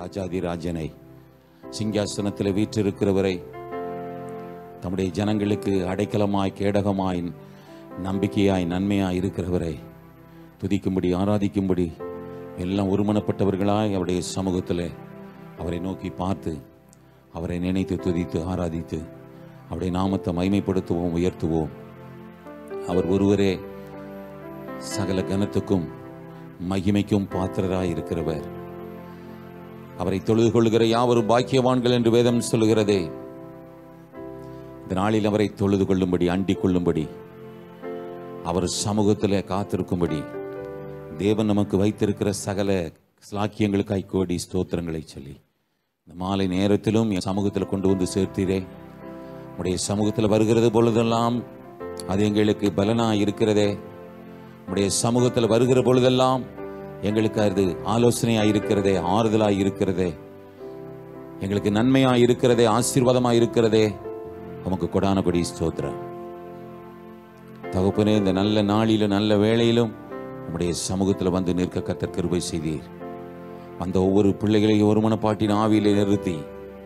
ராஜாதி ராஜனை சிங்காசனத்தில் வீற்றிருக்கிறவரை தம்முடைய ஜனங்களுக்கு அடைக்கலமாய் கேடகமாய் நம்பிக்கையாய் நன்மையாய் இருக்கிறவரை துதிக்கும்படி ஆராதிக்கும்படி எல்லாம் ஒருமனப்பட்டவர்களாய் அவருடைய சமூகத்தில் அவரை நோக்கி பார்த்து அவரை நினைத்து துதித்து ஆராதித்து அவருடைய நாமத்தை மைமைப்படுத்துவோம் உயர்த்துவோம் அவர் ஒருவரே சகல கனத்துக்கும் மகிமைக்கும் பாத்திரராய் இருக்கிறவர் அவரை தொழுது கொள்ளுகிற யாவரும் பாக்கியவான்கள் என்று வேதம் சொல்லுகிறதே இந்த நாளில் அவரை தொழுது கொள்ளும்படி அண்டிக் கொள்ளும்படி அவர் சமூகத்தில் காத்திருக்கும்படி தேவன் நமக்கு வைத்திருக்கிற சகல சாக்கியங்களுக்காய் கோடி ஸ்தோத்திரங்களை சொல்லி இந்த மாலை நேரத்திலும் என் சமூகத்தில் கொண்டு வந்து சேர்த்தீரே உடைய சமூகத்தில் வருகிறது பொழுதெல்லாம் அது எங்களுக்கு பலனா இருக்கிறதே உடைய சமூகத்தில் வருகிற பொழுதெல்லாம் எங்களுக்கு அது ஆலோசனையாக இருக்கிறதே ஆறுதலாக இருக்கிறதே எங்களுக்கு நன்மையாக இருக்கிறதே ஆசீர்வாதமாக இருக்கிறதே உமக்கு கொடான கொடி ஸ்தோத்திரம் தகப்பனே இந்த நல்ல நாளிலும் நல்ல வேளையிலும் உம்முடைய சமூகத்தில் வந்து நிற்க கத்தர் கிருபை செய்தீர் அந்த ஒவ்வொரு பிள்ளைகளையும் ஒரு மனப்பாட்டின் ஆவியிலே நிறுத்தி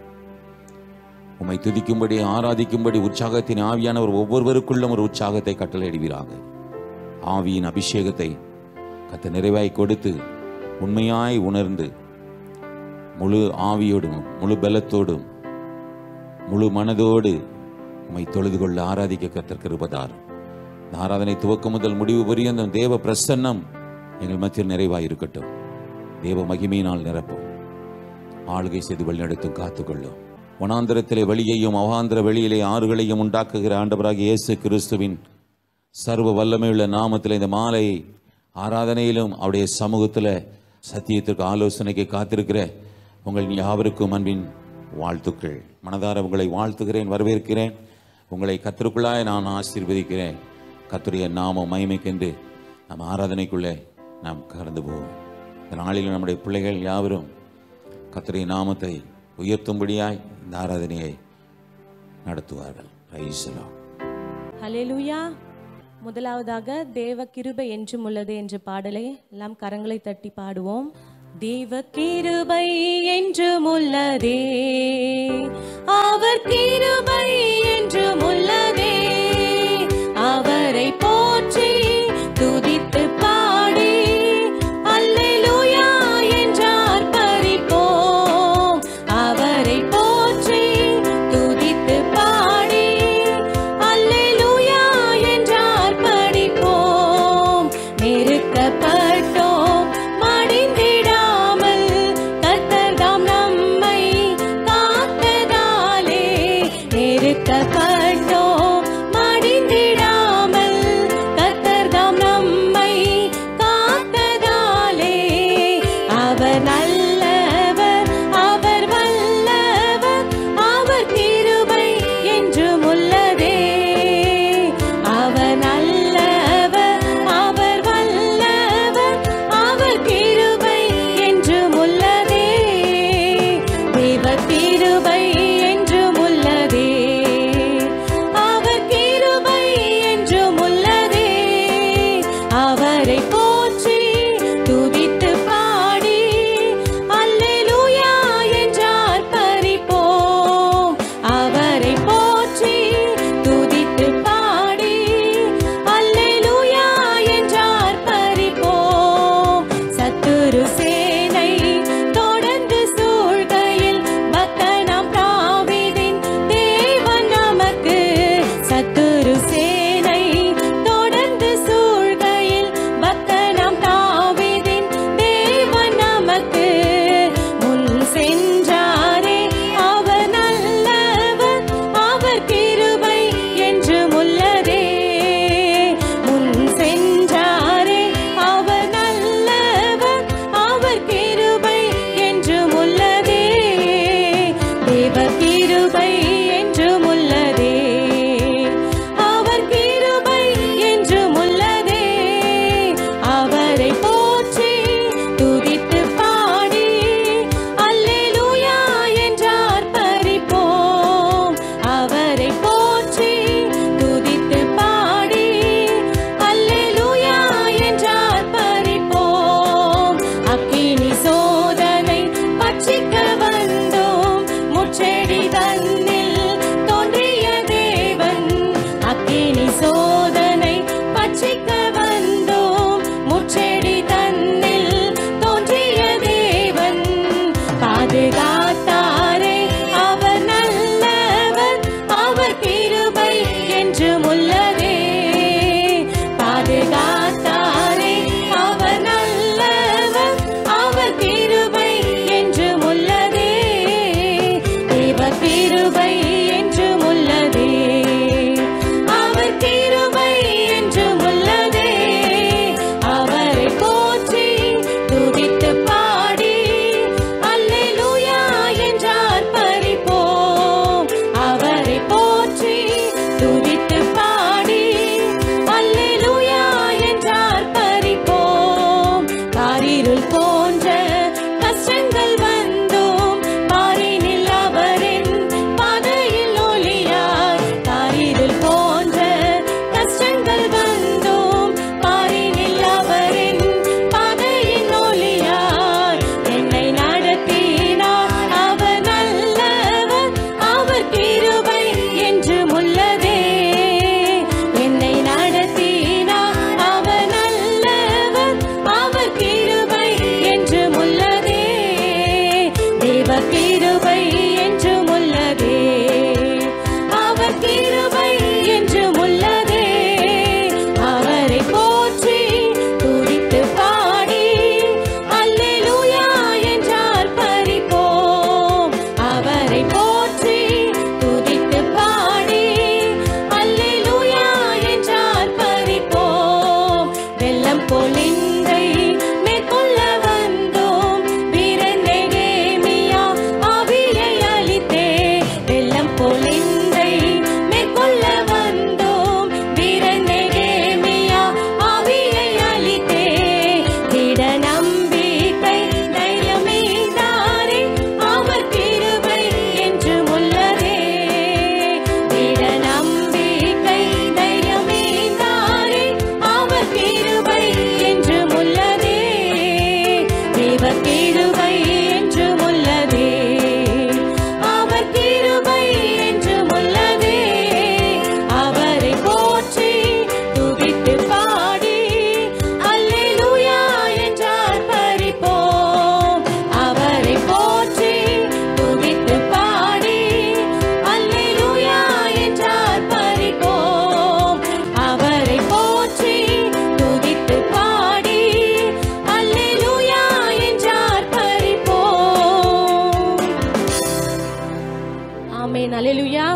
உம்மை துதிக்கும்படி ஆராதிக்கும்படி உற்சாகத்தின் ஆவியானவர் ஒவ்வொருவருக்குள்ளும் ஒரு உற்சாகத்தை கட்டளையிடுவீராக ஆவியின் அபிஷேகத்தை கத்த நிறைவாய் கொடுத்து உண்மையாய் உணர்ந்து முழு ஆவியோடும் முழு பலத்தோடும் முழு மனதோடு உம்மை தொழுது கொள்ள ஆராதிக்க கத்தர் கிருபதார் இந்த ஆராதனை துவக்கம் முதல் முடிவு பரியந்தம் தேவ பிரசன்னம் எங்கள் மத்தியில் நிறைவாய் இருக்கட்டும் தேவ மகிமையினால் நிரப்பும் ஆளுகை செய்து வழிநடத்தும் காத்துக்கொள்ளும் வனாந்திரத்திலே வெளியையும் அவாந்திர வெளியிலே ஆறுகளையும் உண்டாக்குகிற ஆண்டவராகிய இயேசு கிறிஸ்துவின் சர்வ வல்லமையுள்ள நாமத்தில் இந்த மாலை ஆராதனையிலும் அவருடைய சமூகத்தில் சத்தியத்திற்கு ஆலோசனைக்கு காத்திருக்கிற உங்கள் யாவருக்கும் அன்பின் வாழ்த்துக்கள் மனதார உங்களை வாழ்த்துகிறேன் வரவேற்கிறேன் உங்களை கத்திற்குள்ளாய் நான் ஆசீர்வதிக்கிறேன் கத்துடைய நாம மகிமைக்கென்று நம் ஆராதனைக்குள்ளே நாம் கடந்து போவோம் இந்த நாளில் நம்முடைய பிள்ளைகள் யாவரும் கத்துடைய நாமத்தை உயர்த்தும்படியாய் இந்த ஆராதனையை நடத்துவார்கள் ரைசலாம் ஹalleluya முதலாவதாக தேவ கிருபை என்றும் உள்ளது என்ற பாடலை எல்லாம் கரங்களை தட்டி பாடுவோம் தேவ கிருபை என்றும் உள்ளதே அவர் கிருபை என்றும் உள்ளதே அவரை போற்றி துதித்து பாடி அல்லேலூயா என்றார் பறிப்போம் அவரை போற்றி துதித்து பாடி அல்லேலூயா என்றார் படிப்போம் நெருக்கப்பட்டோம் மடிந்திடாமல் கர்த்தர்தாம் நம்மை காத்ததாலே நெருக்கப்பட்டோம் மடிந்திடாமல் கர்த்தர்தாம் நம்மை காத்ததாலே அவர் நல்லவர் அவர் வல்லவர் அவர் கிருபை என்றும் உள்ளதே அவர் நல்லவர் அவர் வல்லவர் அவர் கிருபை என்றும் உள்ளதே தேவ கிருபை என்றும் உள்ளதே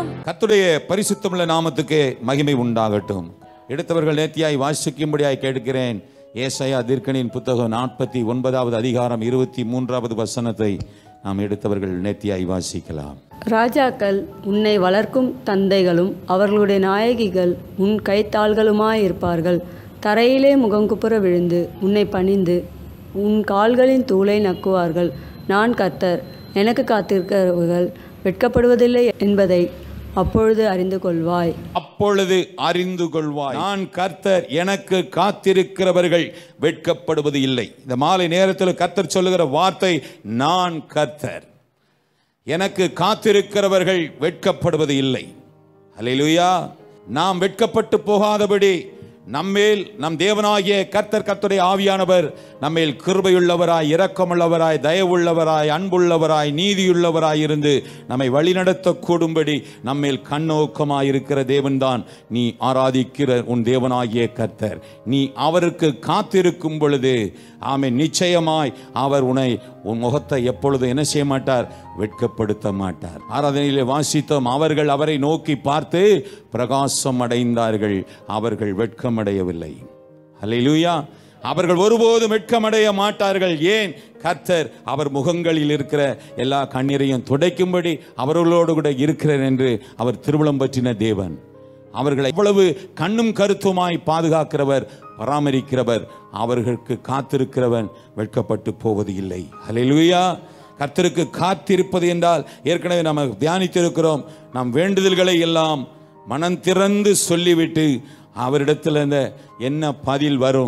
கர்த்தருடைய பரிசுத்தமுள்ள நாமத்துக்கு மகிமை உண்டாகட்டும் எடுத்தவர்கள் நேர்த்தியாய் வாசிக்கும்படியாய் கேட்கிறேன் ஏசாயா தீர்க்கனின் புத்தகம் நாற்பத்தி ஒன்பதாவது அதிகாரம் இருபத்தி மூன்றாவது வசனத்தை நாம் எடுத்தவர்கள் நேர்த்தியாய் வாசிக்கலாம் ராஜாக்கள் உன்னை வளர்க்கும் தந்தைகளும் அவர்களுடைய நாயகிகள் உன் கைத்தாள்களுமாயிருப்பார்கள் தரையிலே முகங்குப்புற விழுந்து உன்னை பணிந்து உன் கால்களின் தூளை நக்குவார்கள் நான் கர்த்தர் எனக்கு காத்திருக்கிறவர்கள் வெட்கப்படுவதில்லை என்பதை அப்பொழுது அறிந்து கொள்வாய் அப்பொழுது அறிந்து கொள்வாய் நான் கர்த்தர் எனக்கு காத்திருக்கிறவர்கள் வெட்கப்படுவது இல்லை இந்த மாலை நேரத்தில் கர்த்தர் சொல்லுகிற வார்த்தை நான் கர்த்தர் எனக்கு காத்திருக்கிறவர்கள் வெட்கப்படுவது இல்லை அல்லேலூயா நாம் வெட்கப்பட்டு போகாதபடி நம்மேல் நம் தேவனாகிய கர்த்தர் கர்த்தருடைய ஆவியானவர் நம்மேல் கிருபையுள்ளவராய் இரக்கமுள்ளவராய் தயவுள்ளவராய் அன்புள்ளவராய் நீதியுள்ளவராய் இருந்து நம்மை வழிநடத்தக்கூடும்படி நம்மேல் கண்ணோக்கமாய் இருக்கிற தேவன்தான் நீ ஆராதிக்கிற உன் தேவனாகிய கர்த்தர் நீ அவருக்கு காத்திருக்கும் பொழுது ஆமை நிச்சயமாய் அவர் உன்னை உன் முகத்தை எப்பொழுதும் என்ன செய்ய மாட்டார் வெட்கப்படுத்த மாட்டார் ஆராதனையிலே வாசித்தோம் அவர்கள் அவரை நோக்கி பார்த்து பிரகாசம் அடைந்தார்கள் அவர்கள் வெட்கமடையவில்லை அல்லேலூயா அவர்கள் ஒருபோதும் வெட்கமடைய மாட்டார்கள் ஏன் கர்த்தர் அவர் முகங்களில் இருக்கிற எல்லா கண்ணீரையும் துடைக்கும்படி அவர்களோடு கூட இருக்கிறார் என்று அவர் திருவிழம் பற்றின தேவன் அவர்களை எவ்வளவு கண்ணும் கருத்துமாய் பாதுகாக்கிறவர் பராமரிக்கிறவர் அவர்களுக்கு காத்திருக்கிறவன் வெட்கப்பட்டு போவது இல்லை ஹalleluya கர்த்தருக்கு காத்திருப்பது என்றால் ஏற்கனவே நாம் தியானித்திருக்கிறோம் நாம் வேண்டுதல்களை எல்லாம் மனம் திறந்து சொல்லிவிட்டு அவரிடத்தில் இந்த என்ன பதில் வரும்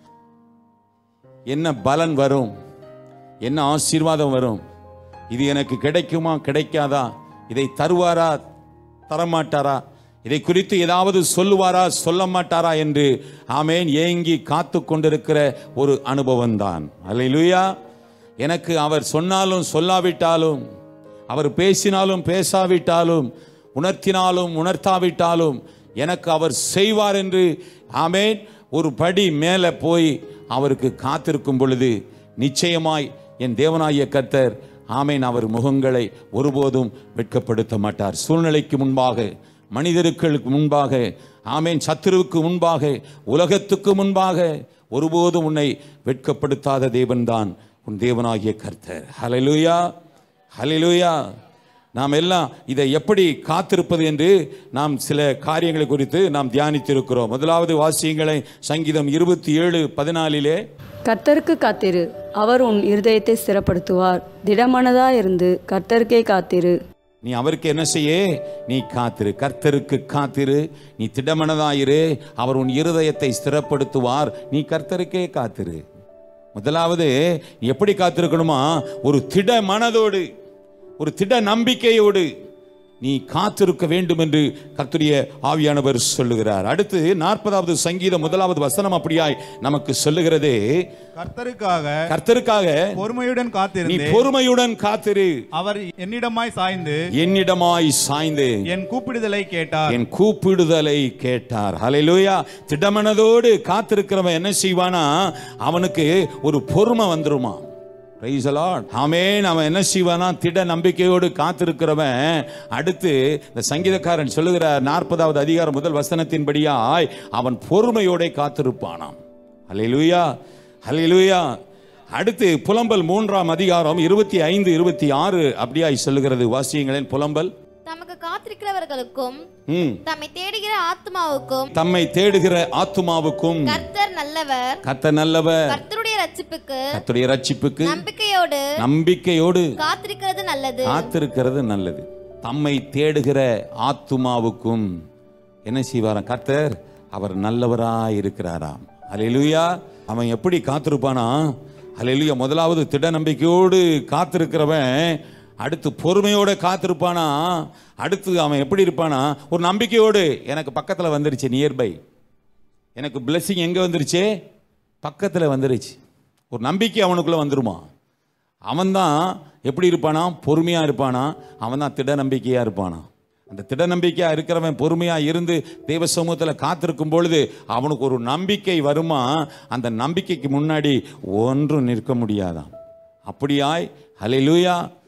என்ன பலன் வரும் என்ன ஆசீர்வாதம் வரும் இது எனக்கு கிடைக்குமா கிடைக்காதா இதை தருவாரா தரமாட்டாரா இதை குறித்து ஏதாவது சொல்லுவாரா சொல்ல மாட்டாரா என்று ஆமேன் ஏங்கி காத்து கொண்டிருக்கிற ஒரு அனுபவம் தான் அல்லேலூயா எனக்கு அவர் சொன்னாலும் சொல்லாவிட்டாலும் அவர் பேசினாலும் பேசாவிட்டாலும் உணர்த்தினாலும் உணர்த்தாவிட்டாலும் எனக்கு அவர் செய்வார் என்று ஆமேன் ஒரு படி மேலே போய் அவருக்கு காத்திருக்கும் பொழுது நிச்சயமாய் என் தேவனாகிய கர்த்தர் ஆமேன் அவர் முகங்களை ஒருபோதும் வெட்கப்படுத்த மாட்டார் சூழ்நிலைக்கு முன்பாக மனிதர்களுக்கு முன்பாக ஆமேன் சத்துருவுக்கு முன்பாக உலகத்துக்கு முன்பாக ஒருபோதும் உன்னை வெட்கப்படுத்தாத தேவன்தான் உன் தேவனாகிய கர்த்தர் ஹalleluya ஹalleluya நாம் எல்லாம் இதை எப்படி காத்திருப்பது என்று நாம் சில காரியங்களை குறித்து நாம் தியானித்திருக்கிறோம் முதலாவது வாசியங்களை சங்கீதம் இருபத்தி ஏழு பதினாலிலே கர்த்தருக்கு காத்திரு அவர் உன் இருதயத்தை ஸ்திரப்படுத்துவார் திடமனதாயிருந்து கர்த்தருக்கே காத்திரு நீ அவருக்கு என்ன செய்ய நீ காத்திரு கர்த்தருக்கு காத்திரு நீ திடமனதாயிரு அவர் உன் இருதயத்தை ஸ்திரப்படுத்துவார் நீ கர்த்தருக்கே காத்திரு முதலாவது நீ எப்படி காத்திருக்கணுமா ஒரு திட மனதோடு ஒரு திட நம்பிக்கையோடு நீ காத்திருக்க வேண்டும் என்று கர்த்தருடைய ஆவியானவர் சொல்லுகிறார் அடுத்து நாற்பதாவது சங்கீதம் முதலாவது வசனம் அப்படியாய் நமக்கு சொல்லுகிறது கர்த்தருக்காக கர்த்தருக்காக பொறுமையுடன் நீ காத்திருந்து பொறுமையுடன் காத்திரு அவர் என்னிடமாய் சாய்ந்து என்னிடமாய் சாய்ந்து என் கூப்பிடுதலை கேட்டார் என் கூப்பிடுதலை கேட்டார் ஹalleluya திடமனதோடு காத்திருக்கிறவன் என்ன செய்வானா அவனுக்கு ஒரு பொறுமை வந்துருமா Praise the Lord. ஆமென் அவன் என்ன செய்வானா திட நம்பிக்கையோடு காத்திருக்கிறவன் அடுத்து இந்த சங்கீதக்காரன் சொல்லுகிறார் நாற்பதாவது அதிகாரம் முதல் வசனத்தின்படியாய் அவன் பொறுமையோட காத்திருப்பானாம் ஹalleluya ஹalleluya அடுத்து புலம்பல் மூன்றாம் அதிகாரம் இருபத்தி ஐந்து இருபத்தி ஆறு அப்படியாய் சொல்லுகிறது வாசியங்களின் புலம்பல் தமக்கு காத்திருக்கிறவர்களுக்கும் ம் தம்மை தேடுகிற ஆத்மாவுக்கும் தம்மை தேடுகிற ஆத்துமாவுக்கும் கர்த்தர் நல்லவர் கத்த நல்லவர் கர்த்தருடைய ரட்சிப்புக்கு கர்த்தருடைய ரட்சிப்புக்கு நம்பிக்கையோடு நம்பிக்கையோடு காத்திருக்கிறது நல்லது காத்திருக்கிறது நல்லது தம்மை தேடுகிற ஆத்துமாவுக்கும் என்ன செய்வாராம் கர்த்தர் அவர் நல்லவராய் இருக்கிறாராம் அல்லேலூயா அவன் எப்படி காத்திருப்பானா அல்லேலூயா முதலாவது திட நம்பிக்கையோடு காத்திருக்கிறவன் அடுத்து பொறுமையோட காத்திருப்பானா அடுத்து அவன் எப்படி இருப்பானா ஒரு நம்பிக்கையோடு எனக்கு பக்கத்தில் வந்துருச்சு நியர்பை எனக்கு பிளெஸ்ஸிங் எங்கே வந்துருச்சு பக்கத்தில் வந்துருச்சு ஒரு நம்பிக்கை அவனுக்குள்ளே வந்துருமா அவன்தான் எப்படி இருப்பானா பொறுமையாக இருப்பானா அவன் தான் திட நம்பிக்கையாக இருப்பானா அந்த திட நம்பிக்கையாக இருக்கிறவன் பொறுமையாக இருந்து தெய்வ சமூகத்தில் காத்திருக்கும் பொழுது அவனுக்கு ஒரு நம்பிக்கை வருமா அந்த நம்பிக்கைக்கு முன்னாடி ஒன்றும் நிற்க முடியாதாம் அப்படியாய் ஹalleluya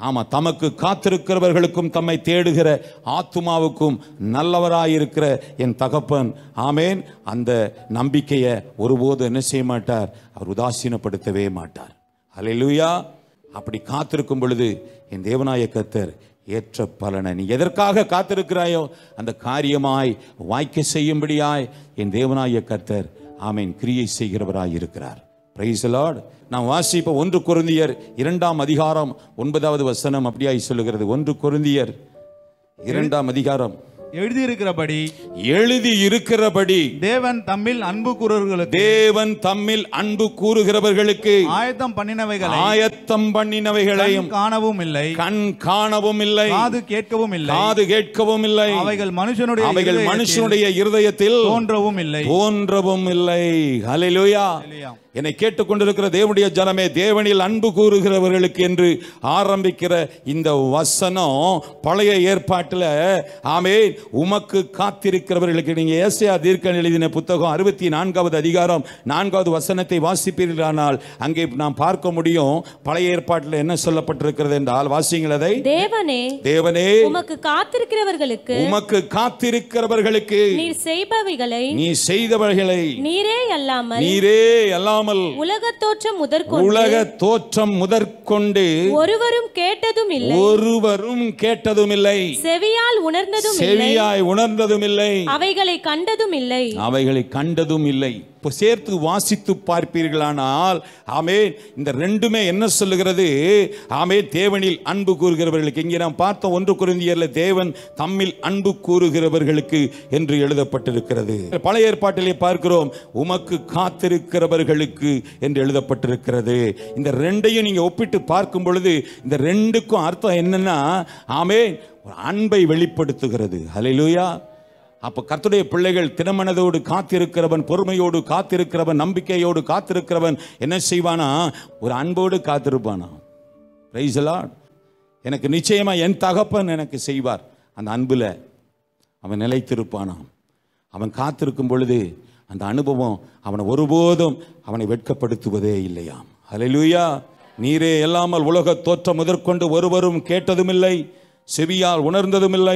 ஆமா தமக்கு காத்திருக்கிறவர்களுக்கும் தம்மை தேடுகிற ஆத்துமாவுக்கும் நல்லவராயிருக்கிற என் தகப்பன் ஆமேன் அந்த நம்பிக்கையை ஒருபோதும் என்ன செய்ய மாட்டார் அவர் உதாசீனப்படுத்தவே மாட்டார் அல்லேலூயா அப்படி காத்திருக்கும் பொழுது என் தேவனாய கத்தர் ஏற்ற பலனை நீ எதற்காக காத்திருக்கிறாயோ அந்த காரியமாய் வாய்க்க செய்யும்படியாய் என் தேவனாய கர்த்தர் ஆமேன் கிரியை செய்கிறவராய் இருக்கிறார் பிரைஸ் லார்ட் நாம் வாசிப்ப ஒன்று கொருந்தியர் இரண்டாம் அதிகாரம் ஒன்பதாவது வசனம் அப்படியாய் சொல்லுகிறது ஒன்று கொருந்தியர் இரண்டாம் அதிகாரம் எழுதியிருக்கிறபடி எழுதி இருக்கிறபடி தேவன் தம்மில் அன்பு கூறுவர்களுக்கு தேவன் தம்மில் அன்பு கூறுகிறவர்களுக்கு ஆயத்தம் பண்ணினவைகளை ஆயத்தம் பண்ணினவைகளையும் கண் காணவும் இல்லை கண் காணவும் இல்லை காது கேட்கவும் இல்லை காது கேட்கவும் இல்லை அவைகள் மனுஷனுடைய அவைகள் இருதயத்தில் மனுஷனுடைய இருதயத்தில் தோன்றவும் இல்லை தோன்றவும் இல்லை ஹalleluya ஹalleluya. என்னை கேட்டுக்கொண்டிருக்கிற தேவனுடைய ஜனமே தேவனில் அன்பு கூறுகிறவர்களுக்கு என்று ஆரம்பிக்கிற இந்த வசனம் பழைய ஏற்பாட்டில் ஆமே உமக்கு காத்திருக்கிறவர்களுக்கு நீங்க ஏசையா தீர்க்கன் எழுதின புத்தகம் அறுபத்தி நான்காவது அதிகாரம் நான்காவது வசனத்தை வாசிப்பீர்களானால் அங்கே நாம் பார்க்க முடியும் பழைய ஏற்பாட்டில் என்ன சொல்லப்பட்டிருக்கிறது என்றால் வாசிங்கள் அதை தேவனே தேவனே உமக்கு காத்திருக்கிறவர்களுக்கு உமக்கு காத்திருக்கிறவர்களுக்கு நீர் செய்பவைகளை நீ செய்தவர்களை நீரே அல்லாமல் நீரே அல்லாமல் உலகத் தோற்றம் முதற்கொண்டு உலக தோற்றம் முதற்கொண்டு ஒருவரும் கேட்டதும் இல்லை ஒருவரும் கேட்டதும் இல்லை செவியால் உணர்ந்ததும் இல்லை செவியாய் உணர்ந்ததும் இல்லை அவைகளை கண்டதும் இல்லை அவைகளை கண்டதும் இல்லை இப்போ சேர்த்து வாசித்து பார்ப்பீர்களானால் ஆமே இந்த ரெண்டுமே என்ன சொல்லுகிறது ஆமே தேவனில் அன்பு கூறுகிறவர்களுக்கு இங்கே நாம் பார்த்த ஒன்று குருந்தியர்ல தேவன் தம்மில் அன்பு கூறுகிறவர்களுக்கு என்று எழுதப்பட்டிருக்கிறது பழைய ஏற்பாட்டிலே பார்க்கிறோம் உமக்கு காத்திருக்கிறவர்களுக்கு என்று எழுதப்பட்டிருக்கிறது இந்த ரெண்டையும் நீங்க ஒப்பிட்டு பார்க்கும் பொழுது இந்த ரெண்டுக்கும் அர்த்தம் என்னன்னா ஆமே ஒரு அன்பை வெளிப்படுத்துகிறது ஹalleluya அப்போ கர்த்தருடைய பிள்ளைகள் தினமனதோடு காத்திருக்கிறவன் பொறுமையோடு காத்திருக்கிறவன் நம்பிக்கையோடு காத்திருக்கிறவன் என்ன செய்வானா ஒரு அன்போடு காத்திருப்பானா Praise the Lord. எனக்கு நிச்சயமா என் தகப்பன் எனக்கு செய்வார் அந்த அன்புல அவன் நிலைத்திருப்பானாம் அவன் காத்திருக்கும் பொழுது அந்த அனுபவம் அவனை ஒருபோதும் அவனை வெட்கப்படுத்துவதே இல்லையாம் ஹalleluya நீரே இல்லாமல் உலக தோற்றம் முதற்கொண்டு ஒருவரும் கேட்டதுமில்லை செவியால் உணர்ந்ததுமில்லை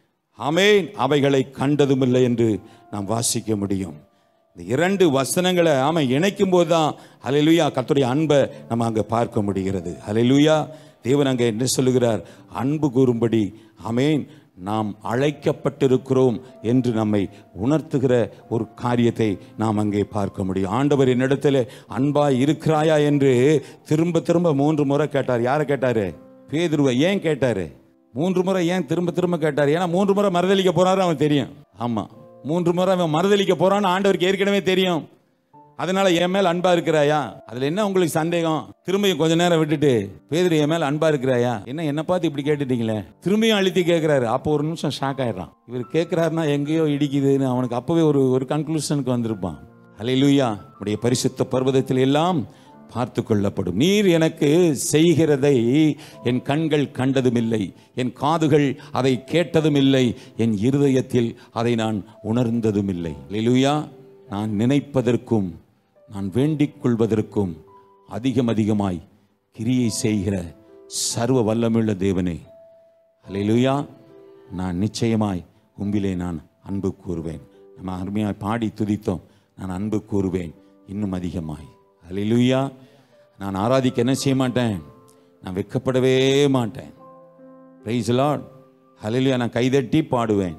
ஆமேன் அவைகளை கண்டதுமில்லை என்று நாம் வாசிக்க முடியும் இந்த இரண்டு வசனங்களை ஆமை இணைக்கும் போது தான் ஹalleluya கர்த்தருடைய அன்பை நம்ம அங்கே பார்க்க முடிகிறது ஹalleluya தேவன் அங்கே என்ன சொல்லுகிறார் அன்பு கூறும்படி ஆமேன் நாம் அழைக்கப்பட்டிருக்கிறோம் என்று நம்மை உணர்த்துகிற ஒரு காரியத்தை நாம் அங்கே பார்க்க முடியும் ஆண்டவர் என்னிடத்தில் அன்பாய் இருக்கிறாயா என்று திரும்ப திரும்ப மூன்று முறை கேட்டார் யாரை கேட்டாரு பேதுருவை ஏன் கேட்டாரு மூன்று முறை ஏன் திரும்ப திரும்ப கேட்டார் ஏன்னா மூன்று முறை மறுதளிக்க போறாரு அவன் தெரியும் ஆமா மூன்று முறை அவன் மறுதளிக்க போறான்னு ஆண்டவருக்கு ஏற்கனவே தெரியும் அதனால என் மேல் அன்பா இருக்கிறாயா அதுல என்ன உங்களுக்கு சந்தேகம் திரும்பியும் கொஞ்ச நேரம் விட்டுட்டு பேதுரு என் மேல் அன்பா இருக்கிறாயா என்ன என்ன பார்த்து இப்படி கேட்டுட்டீங்களே திரும்பியும் அழுத்தி கேட்கிறாரு அப்போ ஒரு நிமிஷம் ஷாக் ஆயிடுறான் இவர் கேட்கிறாருன்னா எங்கேயோ இடிக்குதுன்னு அவனுக்கு அப்பவே ஒரு ஒரு கன்க்ளூஷனுக்கு வந்திருப்பான் அலையிலுயா உடைய பரிசுத்த பர்வதத்தில் எல்லாம் பார்த்து கொள்ளப்படும் நீர் எனக்கு செய்கிறதை என் கண்கள் கண்டதுமில்லை என் காதுகள் அதை கேட்டதுமில்லை என் இருதயத்தில் அதை நான் உணர்ந்ததுமில்லை லெலுயா நான் நினைப்பதற்கும் நான் வேண்டிக் கொள்வதற்கும் அதிகம் அதிகமாய் கிரியை செய்கிற சர்வ வல்லமுள்ள தேவனே அல்லேலூயா நான் நிச்சயமாய் உம்பிலே நான் அன்பு கூறுவேன் நம்ம அருமையாய் பாடி துதித்தோம் நான் அன்பு கூறுவேன் இன்னும் அதிகமாய் அல்லேலூயா நான் ஆராதிக்க என்ன செய்ய மாட்டேன் நான் வெட்கப்படவே மாட்டேன் பிரைஸ் லார்ட் ஹalleluya நான் கைதட்டி பாடுவேன்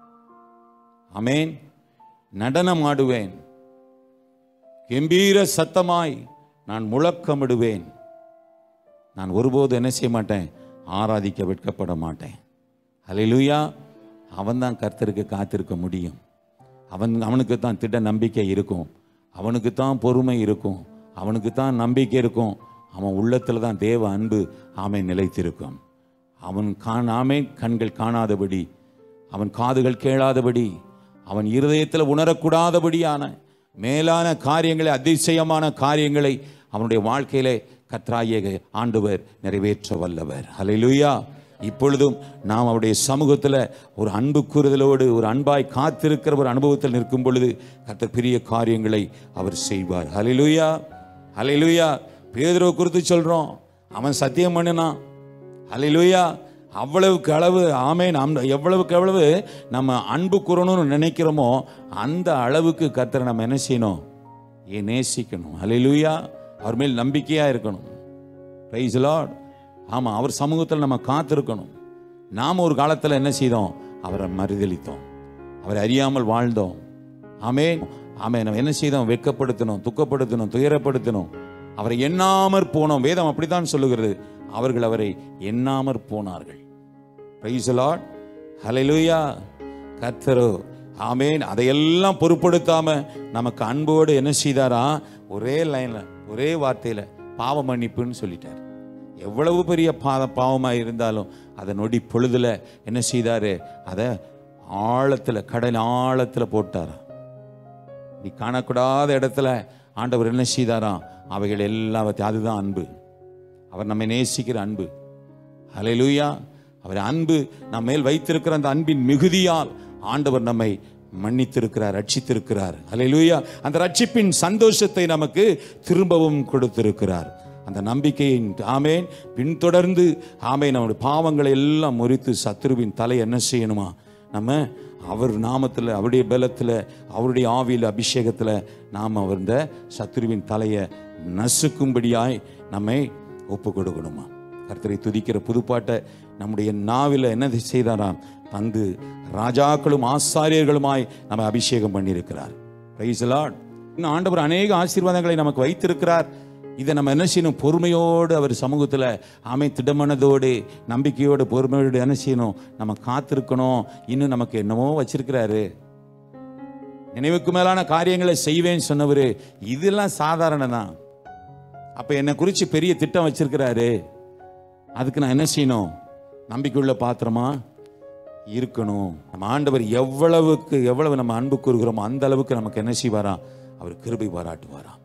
ஆமென் நடனம் ஆடுவேன் கம்பீர சத்தமாய் நான் முழக்கமிடுவேன் நான் ஒருபோதும் என்ன செய்ய மாட்டேன் ஆராதிக்க வெட்கப்பட மாட்டேன் ஹalleluya அவன் தான் கர்த்தருக்கு காத்திருக்க முடியும் அவன் அவனுக்கு தான் திட நம்பிக்கை இருக்கும் அவனுக்கு தான் பொறுமை இருக்கும் அவனுக்கு தான் நம்பிக்கை இருக்கும் அவன் உள்ளத்தில் தான் தேவ அன்பு ஆமை நிலைத்திருக்கும் அவன் காணாமே கண்கள் காணாதபடி அவன் காதுகள் கேளாதபடி அவன் இருதயத்தில் உணரக்கூடாதபடியான மேலான காரியங்களை அதிசயமான காரியங்களை அவனுடைய வாழ்க்கையிலே கத்ராய ஆண்டவர் நிறைவேற்ற வல்லவர் ஹalleluya இப்பொழுதும் நாம் அவருடைய சமூகத்தில் ஒரு அன்பு கூறுதலோடு ஒரு அன்பாய் காத்திருக்கிற ஒரு அனுபவத்தில் நிற்கும் பொழுது கர்த்தர் பெரிய காரியங்களை அவர் செய்வார் ஹalleluya ஹalleluya பேதுருவை குறித்து சொல்றோம் அவன் சத்தியம் பண்ணினான் அல்லேலூயா அவ்வளவுக்கு அளவு ஆமே நாம் எவ்வளவுக்கு எவ்வளவு நம்ம அன்பு கூறணும்னு நினைக்கிறோமோ அந்த அளவுக்கு கர்த்தரை நம்ம என்ன செய்யணும் ஏன் நேசிக்கணும் அல்லேலூயா அவர் மேல் நம்பிக்கையா இருக்கணும் பிரைஸ் லார்ட் ஆமாம் அவர் சமூகத்தில் நம்ம காத்திருக்கணும் நாம் ஒரு காலத்தில் என்ன செய்தோம் அவரை மறுதளித்தோம் அவரை அறியாமல் வாழ்ந்தோம் ஆமே ஆமே நம்ம என்ன செய்தோம் வெட்கப்படுத்தணும் துக்கப்படுத்தணும் துயரப்படுத்தணும் அவரை எண்ணாமற் போனோம் வேதம் அப்படித்தான் சொல்லுகிறது அவர்கள் அவரை எண்ணாமற் போனார்கள் பிரைஸ் லார்ட் ஹalleluya கர்த்தரோ ஆமேன் அதையெல்லாம் பொருட்படுத்தாம நமக்கு அன்போடு என்ன செய்தாரா ஒரே லைன்ல ஒரே வார்த்தையில பாவ மன்னிப்புன்னு சொல்லிட்டார் எவ்வளவு பெரிய பாத பாவமாக இருந்தாலும் அதை நொடி பொழுதுல என்ன செய்தாரு அதை ஆழத்துல கடல் ஆழத்துல போட்டாரா நீ காணக்கூடாத இடத்துல ஆண்டவர் என்ன செய்தாராம் அவைகள் எல்லாவற்றையும் அதுதான் அன்பு அவர் நம்மை நேசிக்கிற அன்பு ஹalleluya அவர் அன்பு நம்ம மேல் வைத்திருக்கிற அந்த அன்பின் மிகுதியால் ஆண்டவர் நம்மை மன்னித்திருக்கிறார் ரட்சித்திருக்கிறார் ஹalleluya அந்த ரட்சிப்பின் சந்தோஷத்தை நமக்கு திரும்பவும் கொடுத்திருக்கிறார் அந்த நம்பிக்கையின் ஆமேன் பின்தொடர்ந்து ஆமேன் நம்முடைய பாவங்களை எல்லாம் முறித்து சத்துருவின் தலை என்ன செய்யணுமா நம்ம அவர் நாமத்தில் அவருடைய பலத்தில் அவருடைய ஆவியில் அபிஷேகத்தில் நாம் அவர் இந்த சத்துருவின் தலையை நசுக்கும்படியாய் நம்மை ஒப்பு கொடுக்கணுமா கர்த்தரை துதிக்கிற புதுப்பாட்டை நம்முடைய நாவில் என்ன செய்தாராம் தந்து ராஜாக்களும் ஆசாரியர்களுமாய் நம்ம அபிஷேகம் பண்ணியிருக்கிறார் பிரைஸ் லார்ட் இன்னும் ஆண்டவர் அநேக ஆசீர்வாதங்களை நமக்கு வைத்திருக்கிறார் இதை நம்ம என்ன செய்யணும் பொறுமையோடு அவர் சமூகத்தில் ஆமை திடமனதோடு நம்பிக்கையோடு பொறுமையோடு என்ன செய்யணும் நம்ம காத்திருக்கணும் இன்னும் நமக்கு என்னமோ வச்சிருக்கிறாரு நினைவுக்கு மேலான காரியங்களை செய்வேன்னு சொன்னவர் இதெல்லாம் சாதாரணம் தான் அப்ப என்னை குறித்து பெரிய திட்டம் வச்சிருக்கிறாரு அதுக்கு நான் என்ன செய்யணும் நம்பிக்கையுள்ள பாத்திரமா இருக்கணும் நம்ம ஆண்டவர் எவ்வளவுக்கு எவ்வளவு நம்ம அன்பு கூறுகிறோமோ அந்த அளவுக்கு நமக்கு என்ன செய்வாராம் அவர் கிருபை பாராட்டுவாராம்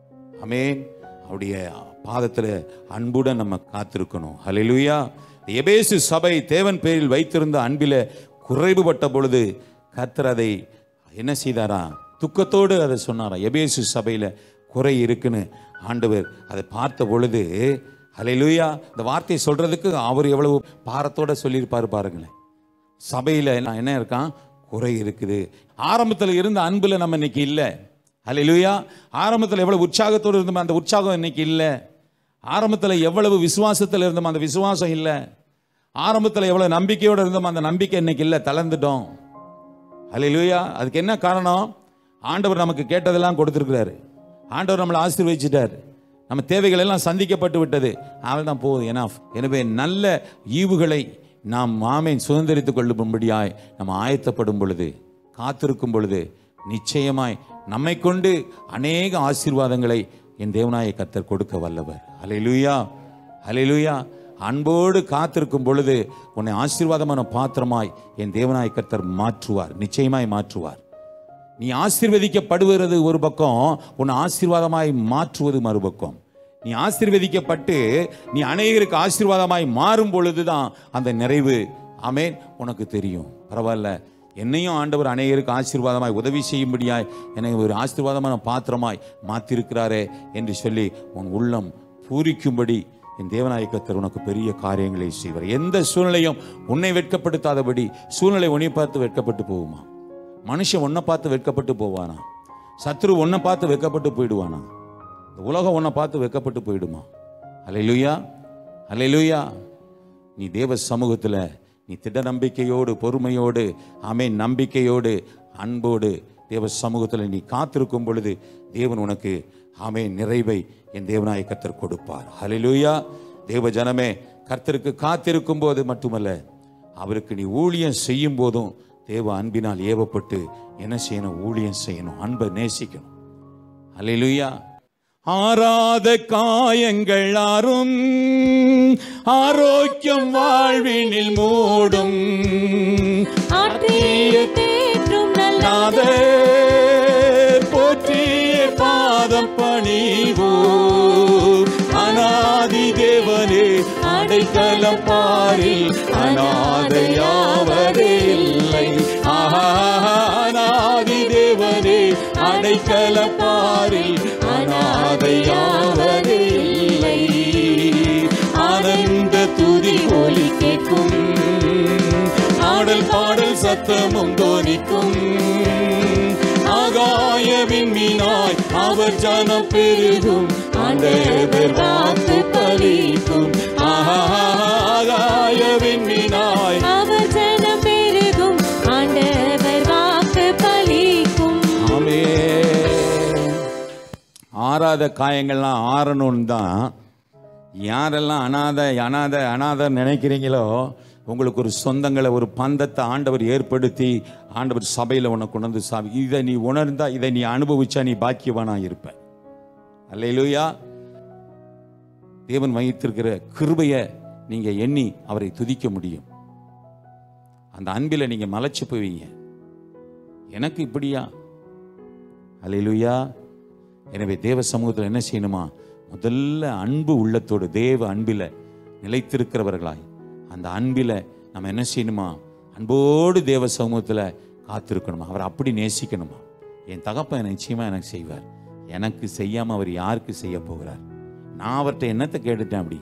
ஆமென் அவருடைய பாதத்தில் அன்புடன் நம்ம காத்திருக்கணும் ஹalleluya எபேசு சபை தேவன் பேரில் வைத்திருந்த அன்பில குறைவுபட்ட பொழுது கர்த்தர் அதை என்ன செய்தாரா துக்கத்தோடு அதை சொன்னாரா எபேசு சபையில் குறை இருக்குன்னு ஆண்டவர் அதை பார்த்த பொழுது ஹalleluya இந்த வார்த்தையை சொல்றதுக்கு அவர் எவ்வளவு பாரத்தோட சொல்லியிருப்பாரு பாருங்களேன் சபையில் என்ன என்ன இருக்கான் குறை இருக்குது ஆரம்பத்தில் இருந்த அன்பில் நம்ம இன்னைக்கு இல்லை ஹalleluya ஆரம்பத்தில் எவ்வளவு உற்சாகத்தோடு இருந்தோம் அந்த உற்சாகம் இன்னைக்கு இல்லை ஆரம்பத்தில் எவ்வளவு விசுவாசத்தில் இருந்தோம் அந்த விசுவாசம் இல்லை ஆரம்பத்தில் எவ்வளவு நம்பிக்கையோடு இருந்தோம் அந்த நம்பிக்கை இன்னைக்கு இல்லை தளர்ந்துட்டோம் ஹalleluya அதுக்கு என்ன காரணம் ஆண்டவர் நமக்கு கேட்டதெல்லாம் கொடுத்துருக்கிறாரு ஆண்டவர் நம்மளை ஆசீர்வதிச்சிட்டார் நம்ம தேவைகள் எல்லாம் சந்திக்கப்பட்டு விட்டது அவள் தான் போகுது எனாஃப் எனவே நல்ல ஈவுகளை நாம் மாமேன் சுதந்திரித்துக் கொள்ளும்படியாய் நம்ம ஆயத்தப்படும் பொழுது காத்திருக்கும் பொழுது நிச்சயமாய் நம்மை கொண்டு அநேக ஆசீர்வாதங்களை என் தேவனாய கர்த்தர் கொடுக்க வல்லவர் ஹalleluya ஹalleluya அன்போடு காத்திருக்கும் பொழுது உன்னை ஆசீர்வாதமான பாத்திரமாய் என் தேவனாய கர்த்தர் மாற்றுவார் நிச்சயமாய் மாற்றுவார் நீ ஆசீர்வதிக்கப்படுகிறது ஒரு பக்கம் உன்னை ஆசீர்வாதமாய் மாற்றுவது மறுபக்கம் நீ ஆசீர்வதிக்கப்பட்டு நீ அநேகருக்கு ஆசீர்வாதமாய் மாறும் பொழுதுதான் அந்த நிறைவு ஆமென் உனக்கு தெரியும் பரவாயில்ல என்னையும் ஆண்டவர் அநேகருக்கு ஆசீர்வாதமாய் உதவி செய்யும்படியாய் என்னை ஒரு ஆசீர்வாதமான பாத்திரமாய் மாற்றிருக்கிறாரே என்று சொல்லி உன் உள்ளம் பூரிக்கும்படி என் தேவநாயக்கத்தர் உனக்கு பெரிய காரியங்களை செய்வார் எந்த சூழ்நிலையும் உன்னை வெட்கப்படுத்தாதபடி சூழ்நிலை உன்னை பார்த்து வெட்கப்பட்டு போகுமா மனுஷன் உன்னை பார்த்து வெட்கப்பட்டு போவானா சத்ரு உன்னை பார்த்து வெட்கப்பட்டு போயிடுவானா இந்த உலகம் உன்னை பார்த்து வெட்கப்பட்டு போயிடுமா அலையிலுயா அலையிலுயா நீ தேவ சமூகத்தில் நீ திட நம்பிக்கையோடு பொறுமையோடு ஆமே நம்பிக்கையோடு அன்போடு தேவ சமூகத்தில் நீ காத்திருக்கும் பொழுது தேவன் உனக்கு ஆமே நிறைவை என் தேவனாய கர்த்தர் கொடுப்பார் ஹalleluya தேவ ஜனமே கர்த்தருக்கு காத்திருக்கும் போது மட்டுமல்ல அவருக்கு நீ ஊழியம் செய்யும் போதும் தேவ அன்பினால் ஏவப்பட்டு என்ன செய்யணும் ஊழியம் செய்யணும் அன்பை நேசிக்கணும் அல்லேலூயா ஆறாத காயங்கள் ஆறும் ஆரோக்கியம் வாழ்வினில் மூடும் ஆற்றிய தேற்றும் நல்ல நாதர் போற்றிய பாதம் பணிவோ அநாதி தேவனே அடைக்கலம் பாரில் அநாதையாவதே இல்லை ஆஹா அநாதி தேவனே அடைக்கலம் பாரில் அநாதையாவதே இல்லை ஆனந்த துதி ஒலி பாடல் பாடல் சத்தமும் தோனிக்கும் ஆகாய விண்மீனாய் அவர் ஜனம் பெருகும் ஆண்டவர் வாக்கு பலிக்கும் ஆகாய விண்மீனாய் அவர் ஜனம் பெருகும் ஆண்டவர் வாக்கு பலிக்கும் ஆமே ஆறாத காயங்கள்லாம் ஆறணும்னு தான் யாரெல்லாம் அனாதை அனாதை அனாதை நினைக்கிறீங்களோ உங்களுக்கு ஒரு சொந்தங்களை ஒரு பந்தத்தை ஆண்டவர் ஏற்படுத்தி ஆண்டவர் சபையில் உன்னை கொண்டு வந்து சாமி இதை நீ உணர்ந்தா இதை நீ அனுபவிச்சா நீ பாக்கியவானா இருப்ப அல்லையிலூயா தேவன் வைத்திருக்கிற கிருபையை நீங்க எண்ணி அவரை துதிக்க முடியும் அந்த அன்பில் நீங்க மலைச்சு போவீங்க எனக்கு இப்படியா அல்லேலூயா எனவே தேவ சமூகத்தில் என்ன செய்யணுமா முதல்ல அன்பு உள்ளத்தோடு தேவ அன்பில் நிலைத்திருக்கிறவர்களாய் அந்த அன்பில் நம்ம என்ன செய்யணுமா அன்போடு தேவ சமூகத்தில் காத்திருக்கணுமா அவரை அப்படி நேசிக்கணுமா என் தகப்பன் நிச்சயமாக எனக்கு செய்வார் எனக்கு செய்யாமல் அவர் யாருக்கு செய்ய போகிறார் நான் அவர்கிட்ட என்னத்தை கேட்டுட்டேன் அப்படி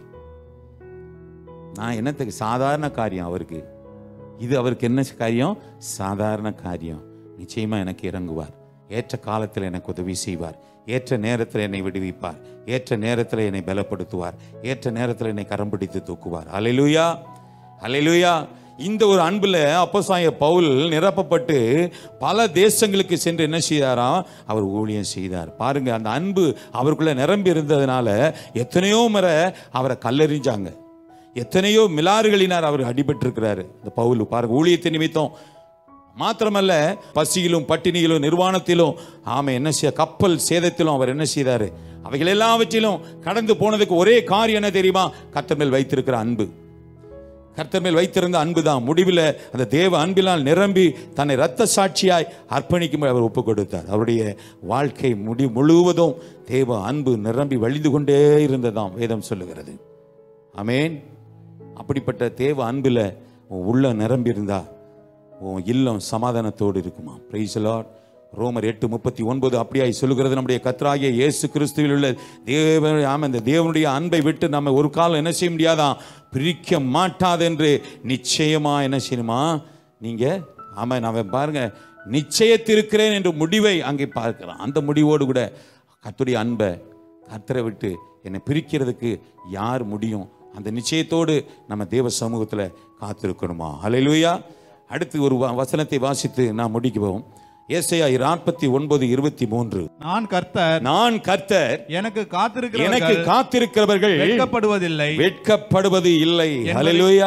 நான் என்னத்துக்கு சாதாரண காரியம் அவருக்கு இது அவருக்கு என்ன காரியம் சாதாரண காரியம் நிச்சயமா எனக்கு இறங்குவார் ஏற்ற காலத்தில் எனக்கு உதவி செய்வார் ஏற்ற நேரத்தில் என்னை விடுவிப்பார் ஏற்ற நேரத்தில் என்னை பலப்படுத்துவார் ஏற்ற நேரத்தில் என்னை கரம் பிடித்து தூக்குவார் அலையிலுயா அலையிலுயா இந்த ஒரு அன்புல அப்போசாய பவுல் நிரப்பப்பட்டு பல தேசங்களுக்கு சென்று என்ன செய்தாராம் அவர் ஊழியம் செய்தார் பாருங்க அந்த அன்பு அவருக்குள்ள நிரம்பி இருந்ததுனால எத்தனையோ முறை அவரை கல்லெறிஞ்சாங்க எத்தனையோ மிலாறுகளினார் அவர் அடிபட்டிருக்கிறாரு இந்த பவுல் பாருங்க ஊழியத்தை நிமித்தம் மாத்திரமல்ல பசியிலும் பட்டினியிலும் நிர்வாணத்திலும் ஆமை என்ன செய்ய கப்பல் சேதத்திலும் அவர் என்ன செய்தாரு அவைகள் எல்லாவற்றிலும் கடந்து போனதுக்கு ஒரே காரியம் என்ன தெரியுமா கர்த்தர் மேல் வைத்திருக்கிற அன்பு கர்த்தர் மேல் வைத்திருந்த அன்பு தான் முடிவில் அந்த தேவ அன்பினால் நிரம்பி தன்னை இரத்த சாட்சியாய் அர்ப்பணிக்கும் அவர் ஒப்பு கொடுத்தார் அவருடைய வாழ்க்கை முடி முழுவதும் தேவ அன்பு நிரம்பி வழிந்து கொண்டே இருந்ததாம் வேதம் சொல்லுகிறது ஆமென் அப்படிப்பட்ட தேவ அன்பில் உன் உள்ள நிரம்பி இருந்தா உன் இல்லம் சமாதானத்தோடு இருக்குமா பிரைஸ் லார்ட் ரோமர் எட்டு முப்பத்தி ஒன்பது அப்படியாய் சொல்லுகிறது நம்முடைய கத்ராகிய இயேசு கிறிஸ்துவில் உள்ள தேவ ஆமாம் இந்த தேவனுடைய அன்பை விட்டு நம்ம ஒரு காலம் என்ன செய்ய முடியாதான் பிரிக்க மாட்டாதென்று நிச்சயமா என்ன செய்யணுமா நீங்க ஆமா நான் பாருங்க நிச்சயத்திருக்கிறேன் என்ற முடிவை அங்கே பார்க்கிறோம் அந்த முடிவோடு கூட கர்த்தருடைய அன்பை கர்த்தரை விட்டு என்னை பிரிக்கிறதுக்கு யார் முடியும் அந்த நிச்சயத்தோடு நம்ம தேவ சமூகத்தில் காத்திருக்கணுமா ஹalleluya அடுத்து ஒரு வ- வசனத்தை வாசித்து நான் முடிக்குவோம் ஏசாயா நாற்பத்தி ஒன்பது இருபத்தி மூன்று நான் கர்த்தர் நான் கர்த்தர் எனக்கு எனக்கு காத்திருக்கிறவர்கள் காத்திருக்கிறவர்கள் வெட்கப்படுவதில்லை வெட்கப்படுவது இல்லை ஹalleluya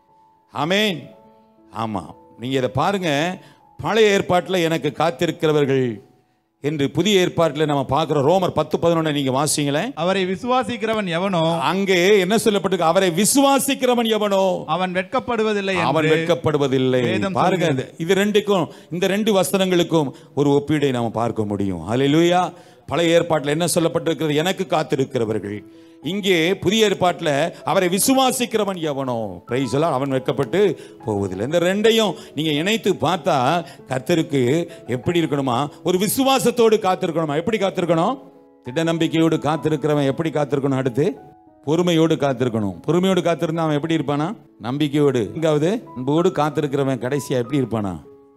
ஆமென் ஆமா நீங்க இதை பாருங்க பழைய ஏற்பாட்டில் எனக்கு காத்திருக்கிறவர்கள் என்று புதிய ஏற்பாட்டில் நம்ம பார்க்கிறோம் ரோமர் பத்து பதினொன்று நீங்க வாசிங்களேன் அவரை விசுவாசிக்கிறவன் எவனோ அங்கே என்ன சொல்லப்பட்டிருக்கு அவரை விசுவாசிக்கிறவன் எவனோ அவன் வெட்கப்படுவதில்லை அவன் என்று வெட்கப்படுவதில்லை வேதம் பாருங்க சொல்கிறது. இந்த- இது ரெண்டுக்கும் இந்த ரெண்டு வசனங்களுக்கும் ஒரு ஒப்பீடை நாம பார்க்க முடியும் ஹalleluya பழைய ஏற்பாட்டில் என்ன சொல்லப்பட்டிருக்கிறது எனக்கு காத்திருக்கிறவர்கள் இங்கே புதிய ஏற்பாட்டில் அவரை விசுவாசிக்கிறவன் எவனோ பிரைஸ் எல்லாம் அவன் வெட்கப்பட்டு போவதில்லை இந்த ரெண்டையும் நீங்க இணைத்து பார்த்தா கர்த்தருக்கு எப்படி இருக்கணுமா ஒரு விசுவாசத்தோடு காத்திருக்கணுமா எப்படி காத்திருக்கணும் திட நம்பிக்கையோடு காத்திருக்கிறவன் எப்படி காத்திருக்கணும் அடுத்து பொறுமையோடு காத்திருக்கணும் பொறுமையோடு காத்திருந்தா அவன் எப்படி இருப்பானா நம்பிக்கையோடு எங்காவது அன்போடு காத்திருக்கிறவன் கடைசியா எப்படி இருப்பானா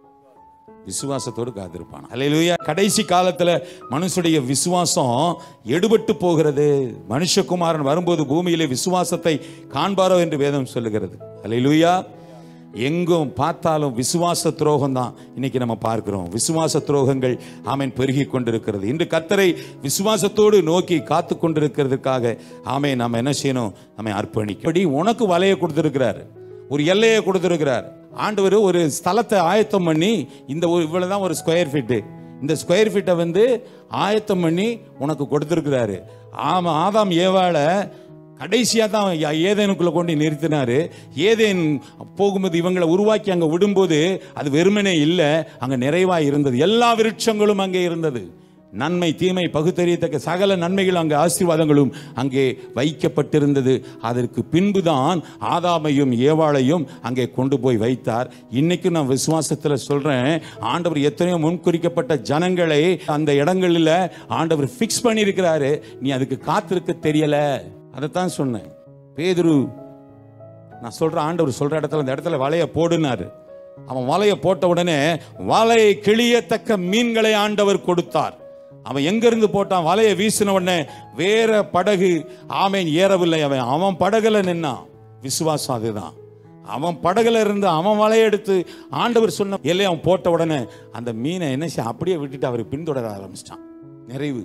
விசுவாசத்தோடு காத்திருப்பான் அல்லேலூயா கடைசி காலத்துல மனுஷனுடைய விசுவாசம் எடுபட்டு போகிறது மனுஷகுமாரன் வரும்போது பூமியிலே விசுவாசத்தை காண்பாரோ என்று வேதம் சொல்லுகிறது அல்லேலூயா எங்கும் பார்த்தாலும் விசுவாச துரோகம் தான் இன்னைக்கு நம்ம பார்க்கிறோம் விசுவாச துரோகங்கள் ஆமேன் பெருகி கொண்டிருக்கிறது இன்று கத்தரை விசுவாசத்தோடு நோக்கி காத்து கொண்டிருக்கிறதுக்காக ஆமே நம்ம என்ன செய்யணும் நம்ம அர்ப்பணிக்க இப்படி உனக்கு வலையை கொடுத்திருக்கிறார் ஒரு எல்லையை கொடுத்திருக்கிறார் ஆண்டவர் ஒரு ஸ்தலத்தை ஆயத்தம் பண்ணி இந்த ஒரு இவ்வளவு தான் ஒரு ஸ்கொயர் ஃபீட்டு இந்த ஸ்கொயர் ஃபீட்டை வந்து ஆயத்தம் பண்ணி உனக்கு கொடுத்துருக்கிறாரு ஆமா ஆதாம் ஏவாள கடைசியாக தான் யா- ஏதேனுக்குள்ள கொண்டு நிறுத்தினாரு ஏதேன் போகும்போது இவங்களை உருவாக்கி அங்கே விடும்போது அது வெறுமனே இல்லை அங்கே நிறைவாக இருந்தது எல்லா விருட்சங்களும் அங்கே இருந்தது நன்மை தீமை பகுத்தறியத்தக்க சகல நன்மைகள் அங்கே ஆசீர்வாதங்களும் அங்கே வைக்கப்பட்டிருந்தது அதற்கு பின்புதான் ஆதாமையும் ஏவாளையும் அங்கே கொண்டு போய் வைத்தார் இன்னைக்கு நான் விசுவாசத்தில் சொல்றேன் ஆண்டவர் எத்தனையோ முன்குறிக்கப்பட்ட ஜனங்களை அந்த இடங்களில் ஆண்டவர் ஃபிக்ஸ் பண்ணியிருக்கிறாரு நீ அதுக்கு காத்திருக்க தெரியல அதைத்தான் சொன்னேன் பேதுரு நான் சொல்ற ஆண்டவர் சொல்ற இடத்துல அந்த இடத்துல வலைய போடுனாரு அவன் வலையை போட்ட உடனே வலையை கிழியத்தக்க மீன்களை ஆண்டவர் கொடுத்தார் அவன் எங்கிருந்து போட்டான் வலையை வீசின உடனே வேற படகு ஆமேன் ஏறவில்லை அவன் அவன் படகுல நின்னான் விசுவாசம் அதுதான் அவன் படகுல இருந்து அவன் வலையை எடுத்து ஆண்டவர் சொன்ன எல்லை அவன் போட்ட உடனே அந்த மீனை என்ன செய்ய அப்படியே விட்டுட்டு அவரை பின்தொடர ஆரம்பிச்சிட்டான் நிறைவு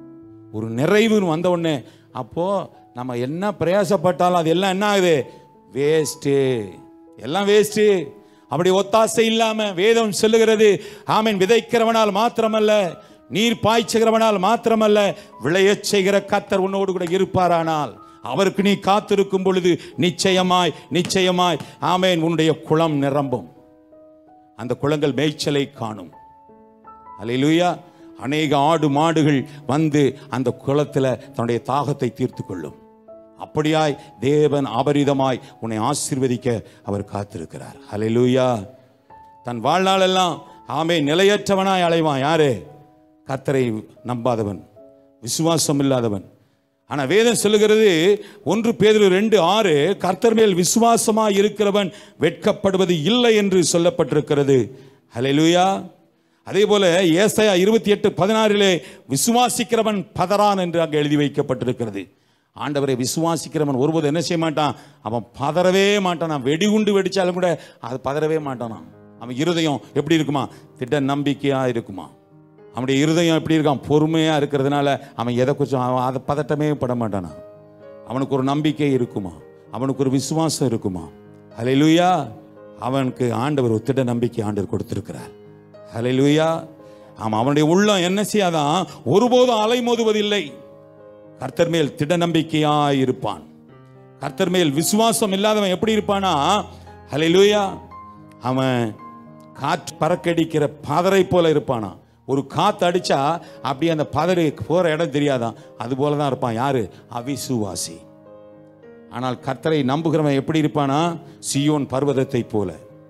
ஒரு நிறைவுன்னு வந்த உடனே அப்போ நம்ம என்ன பிரயாசப்பட்டாலும் அது எல்லாம் என்ன ஆகுது வேஸ்ட்டு எல்லாம் வேஸ்ட்டு அப்படி ஒத்தாசை இல்லாம வேதம் சொல்லுகிறது ஆமீன் விதைக்கிறவனால் மாத்திரமல்ல நீர் பாய்ச்சுகிறவனால் மாத்திரமல்ல விளையச் செய்கிற கத்தர் உன்னோடு கூட இருப்பாரானால் அவருக்கு நீ காத்திருக்கும் பொழுது நிச்சயமாய் நிச்சயமாய் ஆமேன் உன்னுடைய குளம் நிரம்பும் அந்த குளங்கள் மேய்ச்சலை காணும் அல்லேலூயா அநேக ஆடு மாடுகள் வந்து அந்த குளத்துல தன்னுடைய தாகத்தை தீர்த்து கொள்ளும் அப்படியாய் தேவன் அபரிதமாய் உன்னை ஆசீர்வதிக்க அவர் காத்திருக்கிறார் அல்லேலூயா தன் வாழ்நாளெல்லாம் ஆமே நிலையற்றவனாய் அலைவான் யாரு கர்த்தரை நம்பாதவன் விசுவாசம் இல்லாதவன் ஆனா வேதம் சொல்லுகிறது ஒன்று பேதுரு ரெண்டு ஆறு கர்த்தர் மேல் விசுவாசமாய் இருக்கிறவன் வெட்கப்படுவது இல்லை என்று சொல்லப்பட்டிருக்கிறது ஹalleluya அதே போல ஏசாயா இருபத்தி எட்டு பதினாறிலே விசுவாசிக்கிறவன் பதறான் என்று அங்கே எழுதி வைக்கப்பட்டிருக்கிறது ஆண்டவரை விசுவாசிக்கிறவன் ஒருபோது என்ன செய்ய மாட்டான் அவன் பதறவே மாட்டான் நான் வெடிகுண்டு வெடிச்சாலும் கூட அது பதறவே மாட்டானா அவன் இருதயம் எப்படி இருக்குமா திட்ட நம்பிக்கையா இருக்குமா அவனுடைய இருதயம் எப்படி இருக்கான் பொறுமையா இருக்கிறதுனால அவன் எதை குறிச்சும் அவன் அதை பதட்டமே பட மாட்டானா அவனுக்கு ஒரு நம்பிக்கை இருக்குமா அவனுக்கு ஒரு விசுவாசம் இருக்குமா ஹalleluya அவனுக்கு ஆண்டவர் ஒரு திட நம்பிக்கை ஆண்டவர் கொடுத்திருக்கிறார் ஹalleluya ஆமா அவனுடைய உள்ளம் என்ன செய்யாதான் ஒருபோதும் அலைமோதுவதில்லை கர்த்தர் மேல் திட நம்பிக்கையாய் இருப்பான் கர்த்தர் மேல் விசுவாசம் இல்லாதவன் எப்படி இருப்பானா ஹalleluya அவன் காற்று பறக்கடிக்கிற பதரை போல இருப்பானா ஒரு காத்து அடிச்சா அப்படியே அந்த பதறு போற இடம் தெரியாதான் அது போல தான் இருப்பான் யாரு அவிசுவாசி ஆனால் கர்த்தரை நம்புகிறவன் எப்படி இருப்பானா சியோன் பர்வதத்தை போல